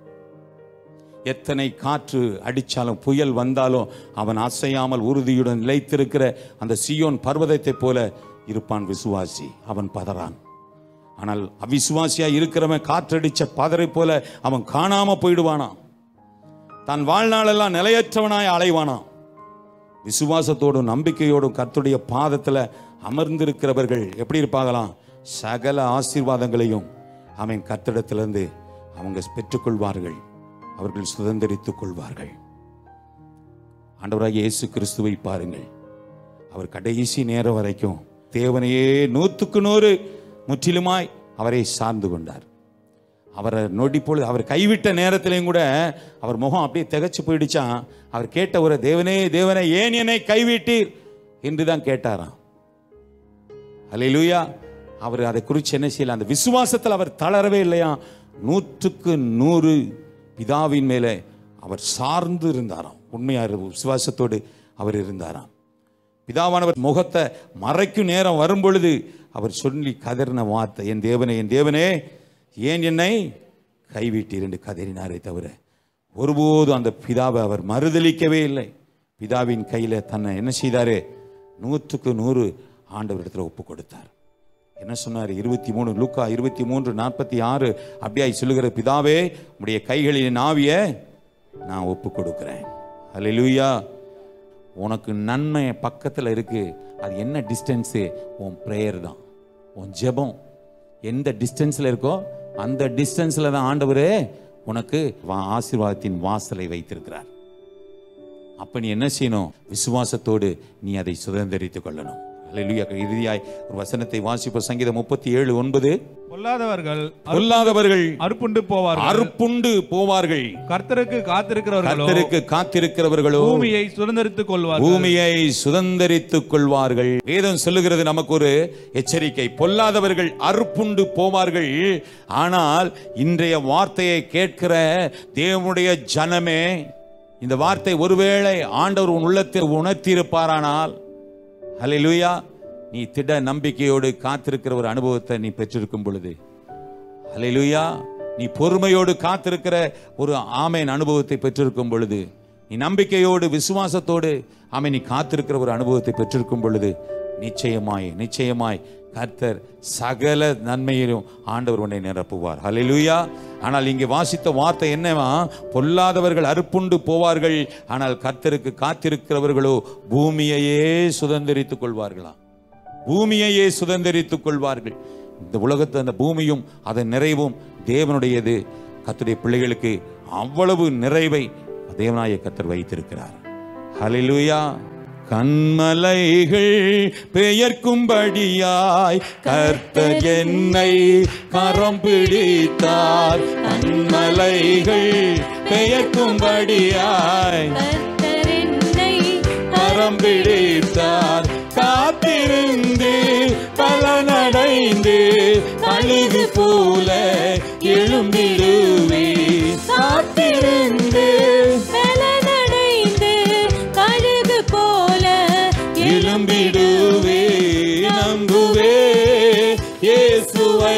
எத்தனை காற்று அடிச்சாலும் புயல் வந்தாலும் அவன் அசையாமல் உறுதியுடன் நிலைத்திருக்கிற அந்த சியோன் பர்வதத்தை போல இருப்பான் விசுவாசி அவன் பதறான் ஆனால் அவிசுவாசியா இருக்கிறவன் காற்றடிச்ச பதரை போல அவன் காணாம போயிடுவானாம் தன் வாழ்நாளெல்லாம் நிலையற்றவனாய் அலைவானாம் விசுவாசத்தோடும் நம்பிக்கையோடும் கர்த்தருடைய பாதத்துல அமர்ந்திருக்கிறவர்கள் எப்படி இருப்பாங்களாம் சகல ஆசீர்வாதங்களையும் அவன் கர்த்தரிடத்திலிருந்து அவங்க பெற்றுக்கொள்வார்கள் அவர்கள் சுதந்திரித்துக் கொள்வார்கள் ஆண்டவராகிய இயேசு கிறிஸ்துவை பாருங்கள் அவர் கடைசி நேரம் வரைக்கும் தேவனையே நூற்றுக்கு நூறு முற்றிலுமாய் அவரை சார்ந்து கொண்டார் அவரை நொடி பொழுது அவர் கைவிட்ட நேரத்திலையும் கூட அவர் முகம் அப்படியே திகைச்சு போயிடுச்சான் அவர் கேட்ட ஒரு தேவனே தேவனே ஏன் என்னை கைவிட்டீர் என்று தான் கேட்டாராம் அல்லேலூயா அவர் அதை குறித்து என்ன செய்யல அந்த விசுவாசத்தில் அவர் தளரவே இல்லையா நூற்றுக்கு நூறு பிதாவின் மேலே அவர் சார்ந்து இருந்தாராம் உண்மையா விசுவாசத்தோடு அவர் இருந்தாராம் பிதாவானவர் முகத்தை மறைக்கும் நேரம் வரும் பொழுது அவர் சொல்லி கதறின வார்த்தை என் தேவனே என் தேவனே ஏன் என்னை கைவிட்டீர் என்று கதறினாரே தவிர ஒருபோதும் அந்த பிதாவை அவர் மறுதலிக்கவே இல்லை பிதாவின் கையில் தன்னை என்ன செய்தாரு நூற்றுக்கு நூறு ஆண்டவரிடத்தில் ஒப்பு கொடுத்தார் என்ன சொன்னார் இருபத்தி மூணு லூக்கா இருபத்தி மூன்று நாற்பத்தி ஆறு அப்படியாய் சொல்லுகிற பிதாவே உடைய கைகளின் ஆவிய நான் ஒப்பு கொடுக்கிறேன் அல்லேலூயா உனக்கு நன்மை பக்கத்தில் இருக்கு அது என்ன டிஸ்டன்ஸு உன் ப்ரேயர் தான் உன் ஜெபம் எந்த டிஸ்டன்ஸில் இருக்கோ அந்த டிஸ்டன்ஸில் தான் ஆண்டவரே உனக்கு வா- ஆசீர்வாதத்தின் வாசலை வைத்திருக்கிறார் அப்ப நீ என்ன செய்யணும் விசுவாசத்தோடு நீ அதை சுதந்திரித்துக் கொள்ளணும் அல்லேலூயா இறுதியாய் ஒரு வசனத்தை வாசிப்போம் சங்கீதம் முப்பத்தி ஏழு ஒன்பது பொல்லாதவர்கள் பொல்லாதவர்கள் அறுப்புண்டு போவார்கள் அறுப்புண்டு போவார்கள் கர்த்தருக்கு காத்திருக்கிறவர்களோ கர்த்தருக்கு காத்திருக்கிறவர்களோ பூமியை சுதந்திரித்துக் கொள்வார்கள் பூமியை சுதந்தரித்துக் கொள்வார்கள் வேதம் சொல்லுகிறது நமக்கு ஒரு எச்சரிக்கை பொல்லாதவர்கள் அறுப்புண்டு போவார்கள் ஆனால் இன்றைய வார்த்தையை கேட்கிற தேவனுடைய ஜனமே இந்த வார்த்தை ஒருவேளை ஆண்டவர் உன் உள்ளத்தில் உணர்த்தியிருப்பாரானால் ஹalleluya நீ திட நம்பிக்கையோடு காத்திருக்கிற ஒரு அனுபவத்தை நீ பெற்றிருக்கும் பொழுது ஹalleluya நீ பொறுமையோடு காத்திருக்கிற ஒரு ஆமேன் அனுபவத்தை பெற்றிருக்கும் பொழுது நீ நம்பிக்கையோடு விசுவாசத்தோடு ஆமென் நீ காத்திருக்கிற ஒரு அனுபவத்தை பெற்றிருக்கும் பொழுது நிச்சயமாய் நிச்சயமாய் கர்த்தர் சகல நன்மையிலும் ஆண்டவர் உன்னை நிரப்புவார் ஹalleluya ஆனால் இங்கே வாசித்த வார்த்தை என்னவா பொல்லாதவர்கள் அறுப்புண்டு போவார்கள் ஆனால் கர்த்தருக்கு காத்திருக்கிறவர்களோ பூமியையே சுதந்திரித்துக் கொள்வார்களாம் பூமியையே சுதந்திரித்துக் கொள்வார்கள் இந்த உலகத்து அந்த பூமியும் அதன் நிறைவும் தேவனுடையது கர்த்தருடைய பிள்ளைகளுக்கு அவ்வளவு நிறைவை தேவனாய கர்த்தர் வைத்திருக்கிறார் ஹalleluya கண்மலைகள் பெயர்க்கும்படியாய் கர்த்தர் என்னை கரம் பிடித்தார் கண்மலைகள் பெயர்க்கும்படியாய் கர்த்தர் என்னை கரம் பிடித்தார் காத்திருந்து பலனடைந்து அழுது போல எழும்பிடுவே காத்திருந்து பலனடைந்து கழுகு போல எழும்பிடுவே நம்புவே இயேசுவை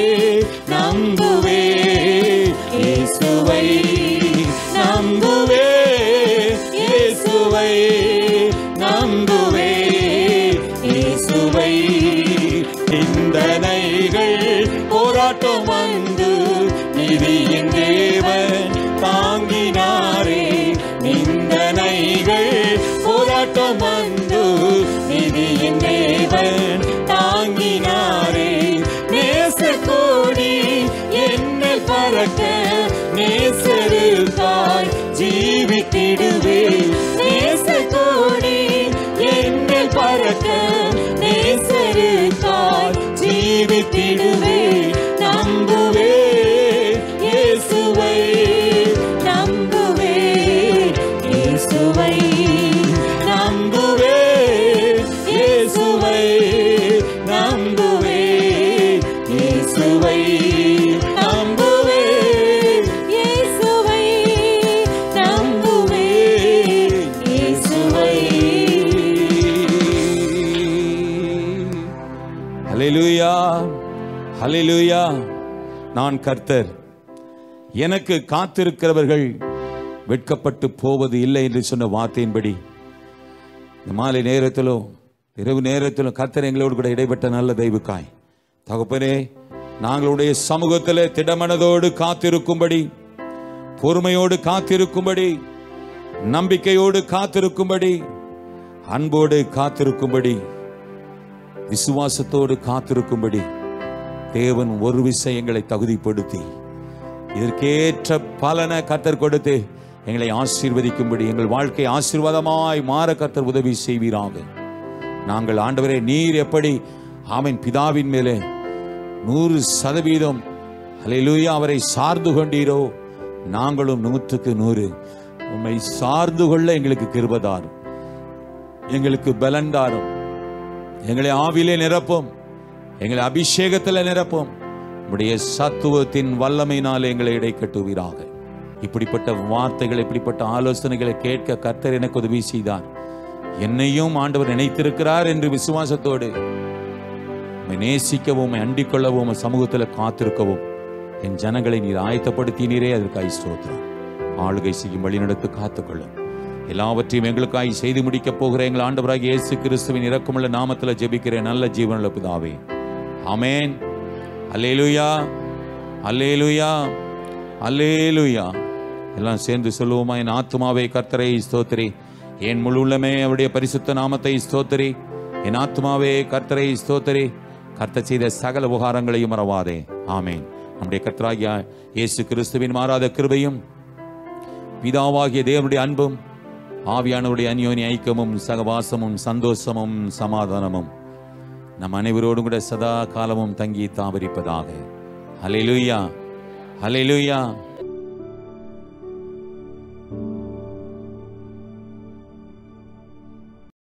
நம்புவே இயேசுவை நம்புவே இயேசுவை நம்புவே இயேசுவை சிந்தனைகள் போராட்டம் வந்து நிதியின் தேவன் தாங்கினாரே நிந்தனைகள் போராட்டம் வந்து நிதியின் தேவன் தாங்கினாரே நேச கோடி என்னில் பறக்க நேசருக்காய் ஜீவித்திடுவே நேச கோடி என்னில் பறக்க நேசருக்காய் ஜீவித்திடுவே நம்புவே இயேசுவை நம்புவே இயேசுவை நம்புவே இயேசுவை நம்புவே இயேசுவை நம்புவே இயேசுவை நம்புவே இயேசுவை ஹalleluya ஹalleluya நான் கர்த்தர் எனக்கு காத்திருக்கிறவர்கள் வெட்கப்பட்டு போவது இல்லை என்று சொன்ன வார்த்தையின்படி இந்த மாலை நேரத்திலோ இரவு நேரத்திலும் கர்த்தர் எங்களோடு கூட இடைப்பட்ட நல்ல தெய்வுக்காய் தகப்பனே நாங்களுடைய சமூகத்திலே திடமனதோடு காத்திருக்கும்படி பொறுமையோடு காத்திருக்கும்படி நம்பிக்கையோடு காத்திருக்கும்படி அன்போடு காத்திருக்கும்படி விசுவாசத்தோடு காத்திருக்கும்படி தேவன் ஒரு விஷயங்களை தகுதிப்படுத்தி இதற்கேற்ற பலனை கர்த்தர் கொடுத்து எங்களை ஆசீர்வதிக்கும்படி எங்கள் வாழ்க்கை ஆசீர்வாதமாய் மாற கர்த்தர் உதவி செய்வீராக நாங்கள் ஆண்டவரே நீர் எப்படி ஆமென் பிதாவின் மேலே நூறு சதவீதம் அல்லேலூயா அவரை சார்ந்து கொண்டீரோ நாங்களும் நூற்றுக்கு நூறு உம்மை சார்ந்து கொள்ள எங்களுக்கு கிருபதாரும் எங்களுக்கு பலன் தாரும் எங்களை ஆவிலே நிரப்பும் எங்களை அபிஷேகத்தில் நிரப்பும் உடைய சத்துவத்தின் வல்லமையினால் எங்களை இடை கட்டுவீராக இப்படிப்பட்ட வார்த்தைகள் இப்படிப்பட்ட ஆலோசனைகளை கேட்க கர்த்தர் எனக்கு உதவி செய்தார் என்னையும் ஆண்டவர் நினைத்திருக்கிறார் என்று விசுவாசத்தோடு உம்மை நேசிக்கவும் உம்மை அண்டிக் கொள்ளவும் உம்மை சமூகத்தில் காத்திருக்கவும் என் ஜனங்களை நீர் ஆயத்தப்படுத்தினீரே அதற்காய் ஸ்தோத்திரம் ஆளுகை செய்யும் வழிநடத்து காத்துக்கொள்ளும் எல்லாவற்றையும் எங்களுக்காய் செய்து முடிக்கப் போகிற எங்கள் ஆண்டவராகிய இயேசு கிறிஸ்துவின் இரக்கமுள்ள நாமத்தில் ஜெபிக்கிறேன் நல்ல ஜீவனுள்ள பிதாவே ஆமென் அல்லேலூயா அல்லேலூயா அல்லேலூயா எல்லாம் சேர்ந்து சொல்லுவோமா என் ஆத்துமாவை கர்த்தரை ஸ்தோத்திரி என் முழு உள்ளமே அவருடைய பரிசுத்த நாமத்தை ஸ்தோத்திரி என் ஆத்துமாவே கர்த்தரை ஸ்தோத்திரி கர்த்தர் செய்த சகல உபகாரங்களையும் மறவாதே ஆமென் நம்முடைய கர்த்தராகிய இயேசு கிறிஸ்துவின் மாறாத கிருபையும் பிதாவாகிய தேவனுடைய அன்பும் ஆவியானவருடைய அந்யோனி ஐக்கியமும் சகவாசமும் சந்தோஷமும் சமாதானமும் நம் அனைவரோடும் கூட சதா காலமும் தங்கி தாவரிப்பதாக ஹalleluya ஹalleluya